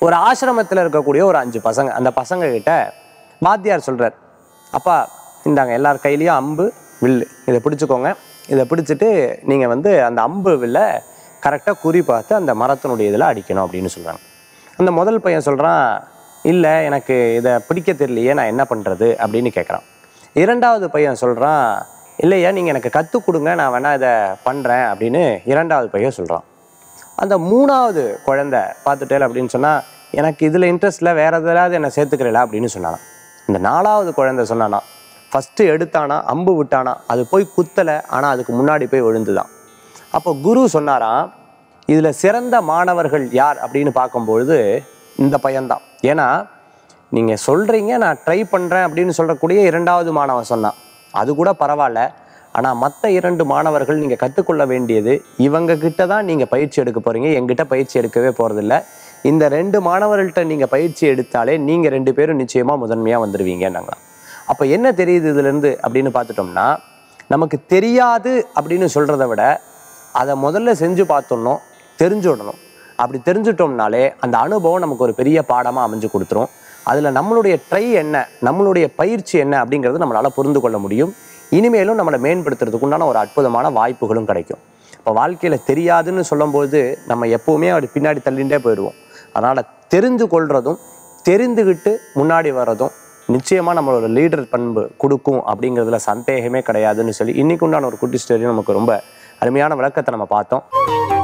ஒரு ஆசிரமத்தில் இருக்கக்கூடிய ஒரு அஞ்சு பசங்க அந்த பசங்க கிட்ட வாத்தியார் சொல்றார் அப்பா இந்தாங்க எல்லார் கையிலயும் அம்பு வில்லு இதை பிடிச்சுக்கோங்க இதை பிடிச்சிட்டு நீங்கள் வந்து அந்த அம்பு வில்ல கரெக்டாக குறி பார்த்து அந்த மரத்தினுடைய இதில் அடிக்கணும் அப்படின்னு சொல்கிறாங்க அந்த முதல் பையன் சொல்கிறான் இல்லை எனக்கு இதை பிடிக்க தெரியலையே நான் என்ன பண்ணுறது அப்படின்னு கேட்குறான் இரண்டாவது பையன் சொல்கிறான் இல்லையா நீங்கள் எனக்கு கற்றுக் கொடுங்க நான் வேணா இதை பண்ணுறேன் அப்படின்னு இரண்டாவது பையன் சொல்கிறான் அந்த மூணாவது குழந்தை பார்த்துட்டேன் அப்படின்னு சொன்னால் எனக்கு இதில் இன்ட்ரெஸ்ட்டில் வேறு எதாவது என்னை சேர்த்துக்கிறல அப்படின்னு சொன்னானா இந்த நாலாவது குழந்தை சொன்னானா ஃபஸ்ட்டு எடுத்தானா அம்பு விட்டானா அது போய் குத்தலை ஆனால் அதுக்கு முன்னாடி போய் விழுந்துதான் அப்போ குரு சொன்னாராம் இதில் சிறந்த மாணவர்கள் யார் அப்படின்னு பார்க்கும்பொழுது இந்த பையன்தான் ஏன்னா நீங்கள் சொல்கிறீங்க நான் ட்ரை பண்ணுறேன் அப்படின்னு சொல்லக்கூடிய இரண்டாவது மாணவன் சொன்னான் அது கூட பரவாயில்ல ஆனால் மற்ற இரண்டு மாணவர்கள் நீங்கள் கற்றுக்கொள்ள வேண்டியது இவங்க கிட்ட தான் நீங்கள் பயிற்சி எடுக்க போகிறீங்க எங்கிட்ட பயிற்சி எடுக்கவே போகிறதில்ல இந்த ரெண்டு மாணவர்கள்ட்ட நீங்கள் பயிற்சி எடுத்தாலே நீங்கள் ரெண்டு பேரும் நிச்சயமாக முதன்மையாக வந்துடுவீங்கன்னாங்களாம் அப்போ என்ன தெரியுது இதுலேருந்து அப்படின்னு பார்த்துட்டோம்னா நமக்கு தெரியாது அப்படின்னு சொல்கிறத விட அதை முதல்ல செஞ்சு பார்த்தோம்னோ தெரிஞ்சுடணும் அப்படி தெரிஞ்சுட்டோம்னாலே அந்த அனுபவம் நமக்கு ஒரு பெரிய பாடமாக அமைஞ்சு கொடுத்துரும் அதில் நம்மளுடைய ட்ரை என்ன நம்மளுடைய பயிற்சி என்ன அப்படிங்கிறது நம்மளால் புரிந்து கொள்ள முடியும் இனிமேலும் நம்மளை மேம்படுத்துறதுக்கு உண்டான ஒரு அற்புதமான வாய்ப்புகளும் கிடைக்கும் இப்போ வாழ்க்கையில் தெரியாதுன்னு சொல்லும்போது நம்ம எப்போவுமே அப்படி பின்னாடி தள்ளிகிட்டே போயிடுவோம் அதனால் தெரிந்து கொள்றதும் தெரிந்துக்கிட்டு முன்னாடி வர்றதும் நிச்சயமாக நம்மளோட லீடர் பண்பு கொடுக்கும் அப்படிங்கிறதுல சந்தேகமே கிடையாதுன்னு சொல்லி இன்னைக்கு உண்டான ஒரு குட்டி ஸ்டோரி நமக்கு ரொம்ப அருமையான விளக்கத்தை நம்ம பார்த்தோம்